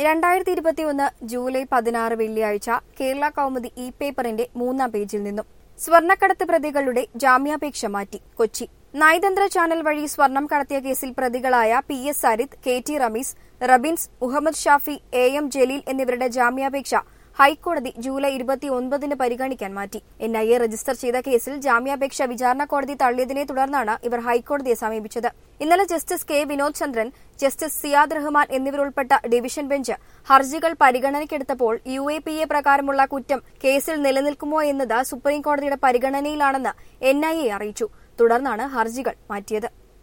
രണ്ടായിരത്തി ഇരുപത്തിയൊന്ന് ജൂലൈ പതിനാറ് വെള്ളിയാഴ്ച കേരള കൗമുദി ഇ പേപ്പറിന്റെ മൂന്നാം പേജിൽ നിന്നും സ്വർണ്ണക്കടത്ത് പ്രതികളുടെ ജാമ്യാപേക്ഷ മാറ്റി കൊച്ചി നയതന്ത്ര ചാനൽ വഴി സ്വർണം കടത്തിയ കേസിൽ പ്രതികളായ P S Sarith K T Ramees Rabins Muhammed Shafi A M Jaleel എന്നിവരുടെ ജാമ്യാപേക്ഷ ഹൈക്കോടതി ജൂലൈ ഇരുപത്തിയൊൻപതിന് പരിഗണിക്കാൻ മാറ്റി എൻ ഐ എ രജിസ്റ്റർ ചെയ്ത കേസിൽ ജാമ്യാപേക്ഷ വിചാരണ കോടതി തള്ളിയതിനെ തുടർന്നാണ് ഇവർ ഹൈക്കോടതിയെ സമീപിച്ചത് ഇന്നലെ justice K Vinod Chandran justice Ziyad Rahman എന്നിവരുൾപ്പെട്ട ഡിവിഷൻ ബെഞ്ച് ഹർജികൾ പരിഗണനയ്ക്കെടുത്തപ്പോൾ യു എ പി എ പ്രകാരമുള്ള കുറ്റം കേസിൽ നിലനിൽക്കുമോ എന്നത് സുപ്രീംകോടതിയുടെ പരിഗണനയിലാണെന്ന് എൻ ഐ എ അറിയിച്ചു തുടർന്നാണ് ഹർജികൾ മാറ്റിയത്